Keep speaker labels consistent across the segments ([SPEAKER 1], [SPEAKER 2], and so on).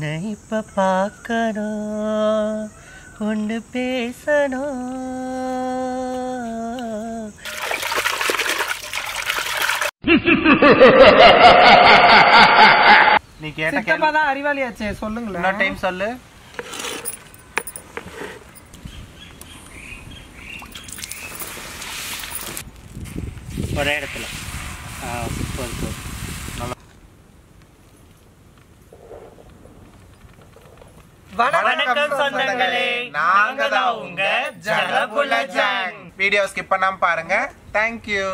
[SPEAKER 1] உன்னை இப்ப பார்க்கணும் ஒன்று பேசணும் நீ கேட்ட
[SPEAKER 2] சித்தப்பா தான் அறிவாளியாச்சே சொல்லுங்களேன்
[SPEAKER 1] இன்னொரு டைம் சொல்லு ஒரே இடத்துல ஆ போதும் போதும் வணக்கம் சொந்தங்களே நாங்க தான் உங்க ஜலபுல ஜாங்
[SPEAKER 3] வீடியோ ஸ்கிப் பண்ணாம பாருங்க தேங்க்யூ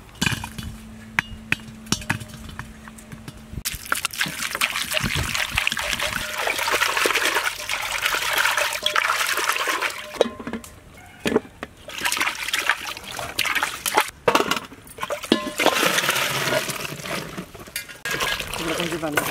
[SPEAKER 2] கொஞ்சம் பண்ணி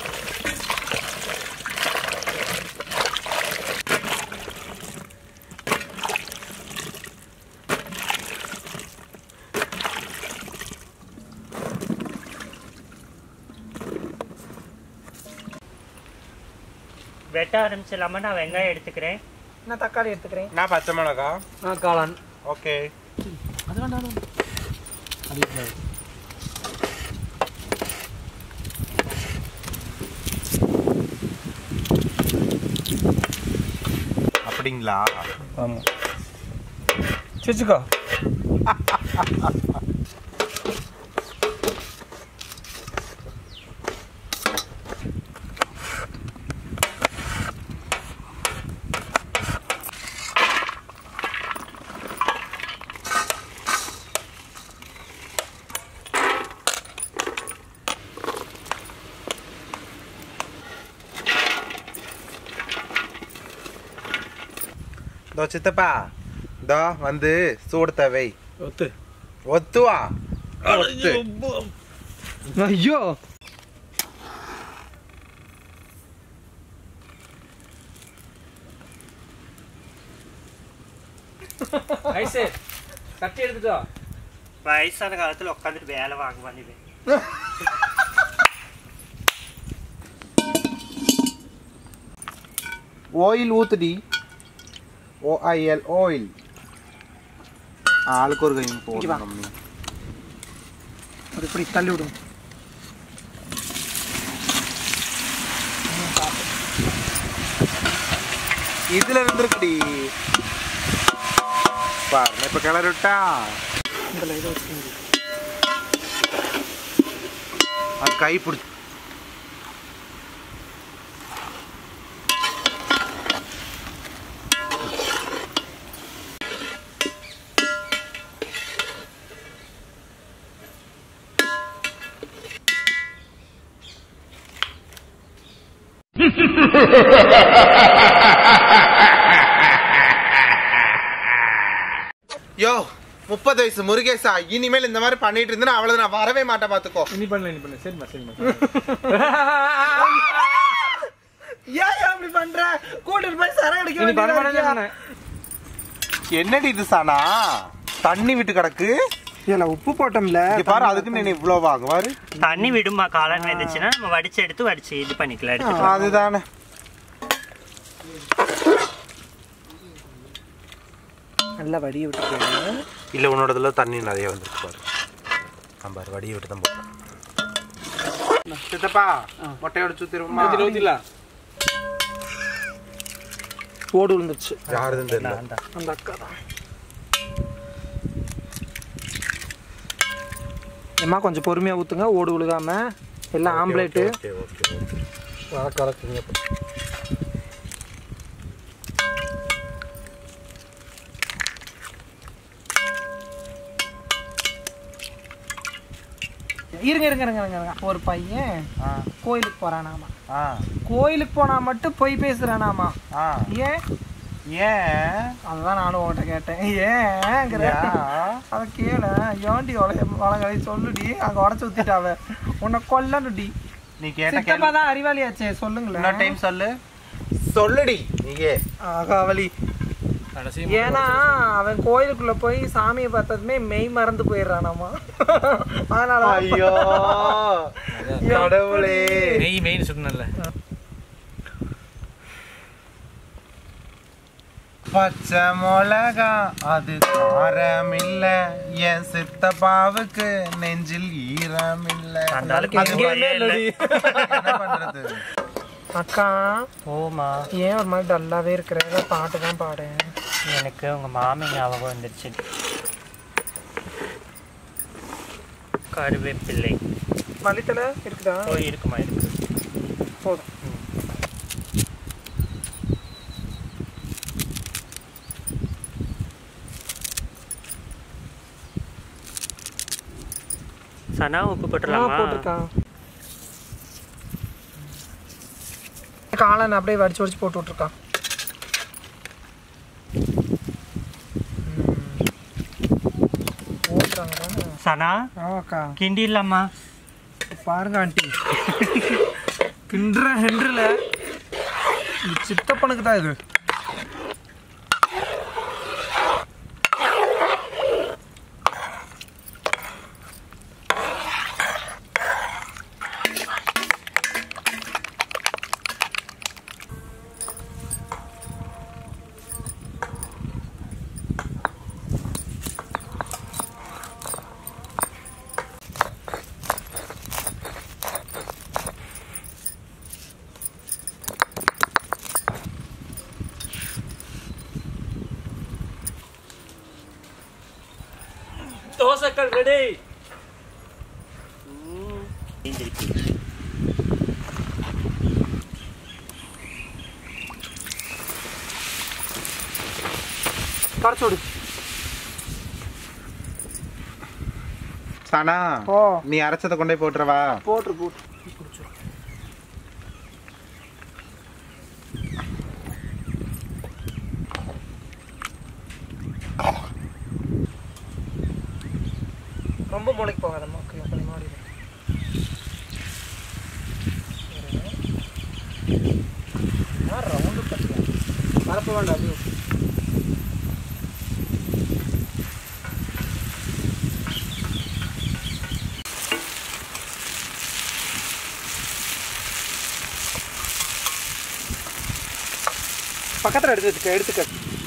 [SPEAKER 1] வெட்ட ஆரம்பிச்சிடலாமா நான் வெங்காயம் எடுத்துக்கிறேன்
[SPEAKER 2] நான் தக்காளி எடுத்துக்கிறேன்
[SPEAKER 3] நான் பச்சை மிளகா
[SPEAKER 2] நான் காளான்
[SPEAKER 3] ஓகே
[SPEAKER 2] அது வேண்டாம்
[SPEAKER 3] அப்படிங்களா
[SPEAKER 2] ஆமாம் சிச்சுக்கோ
[SPEAKER 3] இதோ சித்தப்பா இதோ வந்து சூடு தவை
[SPEAKER 2] ஒத்து
[SPEAKER 3] ஒத்துவா ஒத்து
[SPEAKER 2] ஐயோ ஐசே கட்டி எடுத்துட்டோ
[SPEAKER 1] வயசான காலத்துல உட்காந்துட்டு வேலை வாங்க பண்ணிடுவேன்
[SPEAKER 3] ஓயில் ஊத்துடி ஓஐஎல் ஓயில் ஆளுக்கு ஒரு கையும்
[SPEAKER 2] இங்க வா.
[SPEAKER 3] போடணும் நீ
[SPEAKER 2] அது இப்படி தள்ளி விடுங்க
[SPEAKER 3] இதுல இருந்திருக்குடி பாருங்க இப்ப கிளறி விட்டா
[SPEAKER 2] இதில் இதை வச்சுக்கோங்க
[SPEAKER 3] அது கை பிடிச்சி யோ முப்பது வயசு முருகேசா இனிமேல் இந்த மாதிரி பண்ணிட்டு இருந்தா அவ்வளவு நான் வரவே மாட்டேன் பாத்துக்கோ
[SPEAKER 4] இனி பண்ணல இனி பண்ணல சரிம்மா சரிம்மா
[SPEAKER 2] ஏன் ஏன் அப்படி பண்ற கூட்டிட்டு போய் சரக்கு அடிக்க
[SPEAKER 4] இனி பண்ண
[SPEAKER 2] வேண்டியதா
[SPEAKER 4] மாட்டேன்னு
[SPEAKER 2] இருக்கியா?
[SPEAKER 3] என்னடி இது சானா தண்ணி விட்டு கிடக்கு
[SPEAKER 2] ஏல உப்பு போட்டோம்ல
[SPEAKER 3] இங்க பாரு அதுக்கு நீ இவ்வளவு வாங்க பாரு
[SPEAKER 1] தண்ணி விடுமா காளான் வந்துச்சுன்னா நம்ம வடிச்சு எடுத்து வடிச்சு இது பண்ணிக்கலாம் எடுத்து
[SPEAKER 3] அதுதானே
[SPEAKER 2] நல்லா வடிய விட்டுக்கோங்க
[SPEAKER 3] இல்ல உன்னோடதுல தண்ணி நிறைய வந்துருக்கு பாரு நான் பாரு வடியை விட்டு தான் போட்டேன் சித்தப்பா மொட்டையோட சுத்திருமா
[SPEAKER 4] ஊத்திடலாம்
[SPEAKER 2] ஓடு விழுந்துருச்சு
[SPEAKER 3] யாருதுன்னு தெரியல
[SPEAKER 2] அந்த அக்கா தான் ஏம்மா கொஞ்சம் பொறுமையா ஊத்துங்க ஓடு விழுகாம எல்லாம் ஆம்லேட்டு
[SPEAKER 3] ஓகே ஓகே ஓகே வழக்க வழக்குங்க
[SPEAKER 2] இருங்க இருங்க இருங்க இருங்க இருங்க. ஒரு பையன் கோயிலுக்கு போறானாமா
[SPEAKER 3] ஆ
[SPEAKER 2] கோயிலுக்கு போனா மட்டும் பொய் பேசுறானாமா
[SPEAKER 3] ஆ
[SPEAKER 2] ஏன்
[SPEAKER 3] ஏன்
[SPEAKER 2] அதுதான் நானும் உன்கிட்ட கேட்டேன் ஏங்கிற
[SPEAKER 3] ஏன்?
[SPEAKER 2] அத கேள ஏன்டி வளங்களை சொல்லுடி அங்க உடச்சு ஊத்திட்டாவ உன்னை கொல்லணுடி
[SPEAKER 3] நீ கேட்ட
[SPEAKER 2] சித்தப்பா
[SPEAKER 3] கேள்வி
[SPEAKER 2] தான் அறிவாளியாச்சே
[SPEAKER 3] இன்னொரு
[SPEAKER 2] சொல்லுங்களேன்
[SPEAKER 3] டைம் சொல்லு சொல்லுடி நீயே
[SPEAKER 2] ஆகாவலி ஏன்னா அவன் கோயிலுக்குள்ள போய் சாமியை பார்த்ததுமே மெய் மறந்து போயிடுறானாமா அதனால
[SPEAKER 3] ஐயோ கடவுளே
[SPEAKER 4] மெய் மெயின் சொன்னல
[SPEAKER 3] பச்சை மிளகா அது காரம் இல்ல என் சித்தப்பாவுக்கு நெஞ்சில் ஈரம் இல்ல
[SPEAKER 1] அந்த ஆளுக்கு
[SPEAKER 3] அது
[SPEAKER 1] எங்கேயுமே இல்லடி.
[SPEAKER 3] என்ன பண்றது
[SPEAKER 2] அக்கா
[SPEAKER 1] போமா
[SPEAKER 2] ஏன் ஒரு மாதிரி டல்லாவே இருக்கிற ஏதாவது பாட்டு தான் பாடு
[SPEAKER 1] எனக்கு உங்க மாமி ஞாபகம் வந்துருச்சு கருவேப்பிள்ளை
[SPEAKER 2] வலித்தல இருக்குதா
[SPEAKER 1] ஓ இருக்குமா இருக்கு
[SPEAKER 2] போதும்
[SPEAKER 1] சனா உப்பு
[SPEAKER 2] ஆ,
[SPEAKER 1] போட்டுடலாமா
[SPEAKER 2] போட்டிருக்கா காளான் அப்படியே வடிச்சு வடிச்சு போட்டு விட்ருக்கா போட்டுறாங்க தானே
[SPEAKER 1] சனா
[SPEAKER 2] ஆமாக்கா
[SPEAKER 1] கிண்டிடலாமா
[SPEAKER 2] பாருங்க ஆண்டி கிண்டுற ஹென்றில் இது சித்தப்பனுக்கு தான் இது
[SPEAKER 1] தோசைக்கல் ரெடி
[SPEAKER 2] கரைச்சி விடு
[SPEAKER 3] சனா
[SPEAKER 2] ஓ
[SPEAKER 3] நீ அரைச்சதை கொண்டே போட்டுறவா
[SPEAKER 2] போட்டுரு போட்டு குடிச்சிரு ரொம்ப மூளைக்கு போகாதம்மா கொஞ்சம் கொஞ்சம் மாறி இரு. நான் ரவுண்டு கட்டுறேன் பரப்ப வேண்டாம் அப்படியே விட்டு. பக்கத்தில் எடுத்து வச்சுக்க எடுத்துக்க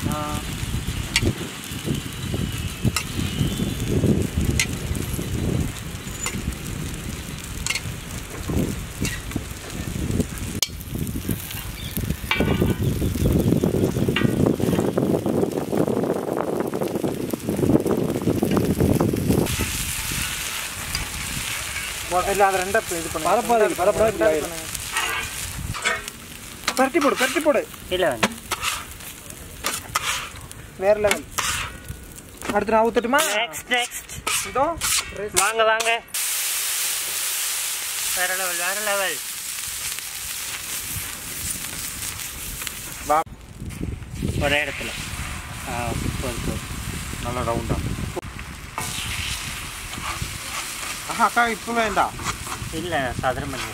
[SPEAKER 2] இல்லை அதை ரெண்டா இது பண்ணு பரப்பாது பரப்பாது பரட்டி போடு பரட்டி போடு
[SPEAKER 1] இல்லை வந்து
[SPEAKER 2] வேற லெவல் அடுத்து நான் ஊத்தட்டுமா
[SPEAKER 1] நெக்ஸ்ட் நெக்ஸ்ட்
[SPEAKER 2] இதோ
[SPEAKER 1] வாங்க வாங்க வேற லெவல் வேற லெவல்
[SPEAKER 3] வா
[SPEAKER 1] ஒரே இடத்துல ஆ போதும் போதும்
[SPEAKER 3] நல்லா ரவுண்டா ஆஹா அக்கா இப்போ வேண்டாம்
[SPEAKER 1] இல்லை சாதாரண பண்ணி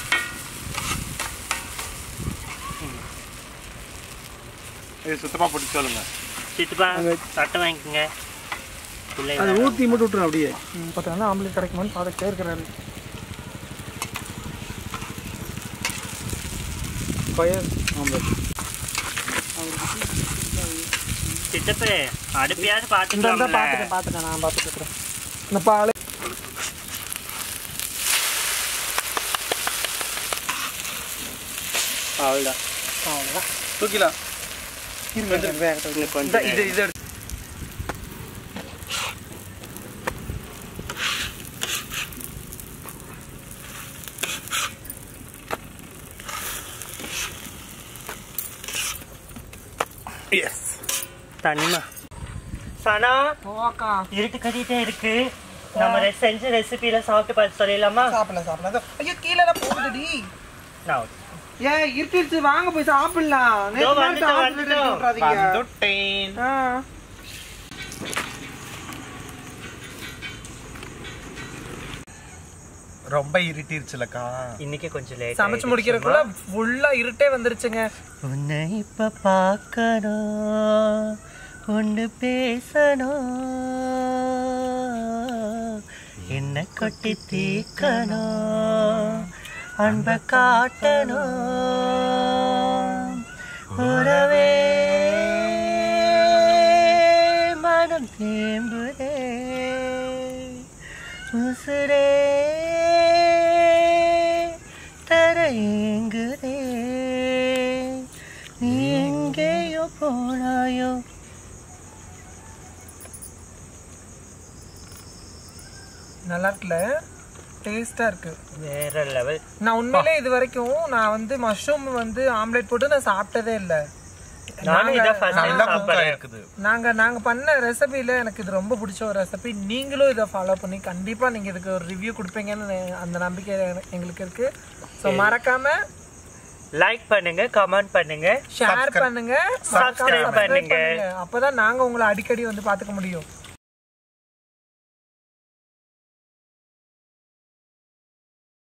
[SPEAKER 3] இது சுத்தமா போட்டு சொல்லுங்க
[SPEAKER 1] சித்துப்பா தட்டை வாங்கிக்கோங்க இல்லை
[SPEAKER 2] அது ஊற்றி மட்டும் விட்டுரு அப்படியே பார்த்தா ஆம்பளை கிடைக்குமான்னு பார்த்துக்கிட்டே இருக்கிறாரு பயர் ஆம்பளை
[SPEAKER 1] சித்தப்பு அடுப்பையாவது
[SPEAKER 2] இந்த இந்த
[SPEAKER 1] பார்த்துக்கலாம்
[SPEAKER 2] பார்த்துட்டேன் பார்த்துட்டேன் நான் பார்த்துட்டு இருக்கிறேன் இந்த பால்
[SPEAKER 1] அவ்வளோதான்
[SPEAKER 2] அவ்வளோதான் தூக்கிலாம் இருங்க வேகத்தை
[SPEAKER 1] இன்னும் கொஞ்சம்
[SPEAKER 2] இது இது எடுத்து
[SPEAKER 3] எஸ்
[SPEAKER 1] தனிமா சனா
[SPEAKER 2] ஓக்கா
[SPEAKER 1] இருட்டு கட்டிட்டே இருக்கு நம்ம ரெ- செஞ்ச ரெசிபியில சாப்பிட்டு பார்த்து சொல்லிடலாமா
[SPEAKER 2] சாப்பிடலாம் சாப்பிடலாம் ஐயோ கீழே போகுதுடி
[SPEAKER 1] நான்
[SPEAKER 2] ஏன் இருட்டுச்சு வாங்க போய் சாப்பிடலாம்
[SPEAKER 1] இதோ
[SPEAKER 2] நேத்து மாதிரி
[SPEAKER 1] வந்துட்டோம்,
[SPEAKER 2] சாப்பிட்டுட்டு
[SPEAKER 1] வந்துட்டோம்.
[SPEAKER 2] விட்டுறாதீங்க.
[SPEAKER 3] வந்துட்டேன்
[SPEAKER 2] ஆ.
[SPEAKER 3] ரொம்ப இருட்டிருச்சுலக்கா
[SPEAKER 1] இன்னைக்கு கொஞ்சம் லேட்
[SPEAKER 2] சமைச்சு முடிக்கிறதுக்குள்ள ஃபுல்லா இருட்டே வந்துருச்சுங்க
[SPEAKER 1] உன்னை இப்ப பார்க்கணும் ஒன்று பேசணும் என்ன கொட்டி தீக்கணும் அன்பை காட்டணும் உறவே ஏங்குதே நீ எங்கேயோ போனாயோ
[SPEAKER 2] நல்லா இருக்குல்ல டேஸ்டா இருக்கு
[SPEAKER 1] வேற லெவல்
[SPEAKER 2] நான் உண்மையிலே இது வரைக்கும் நான் வந்து மஷ்ரூம் வந்து ஆம்லெட் போட்டு நான் சாப்பிட்டதே இல்லை
[SPEAKER 1] நானும் இதான் ஃபர்ஸ்ட் டைம்
[SPEAKER 3] நல்லா குக்
[SPEAKER 1] சாப்பிட்றேன்
[SPEAKER 3] ஆயிருக்குது
[SPEAKER 2] நாங்க நாங்க பண்ண ரெசிபியில எனக்கு இது ரொம்ப பிடிச்ச ஒரு ரெசிபி நீங்களும் இதை ஃபாலோ பண்ணி கண்டிப்பா நீங்க இதுக்கு ஒரு ரிவ்யூ கொடுப்பீங்கன்னு நெ- அந்த நம்பிக்கை எ- எங்களுக்கு இருக்கு ஸோ மறக்காம
[SPEAKER 1] லைக் பண்ணுங்க கமெண்ட் பண்ணுங்க
[SPEAKER 2] ஷேர் பண்ணுங்க மறக்காம
[SPEAKER 1] Subscribe
[SPEAKER 2] subscribe
[SPEAKER 1] பண்ணுங்க.
[SPEAKER 2] பண்ணுங்க அப்பதான் நாங்க உங்களை அடிக்கடி வந்து பாத்துக்க முடியும்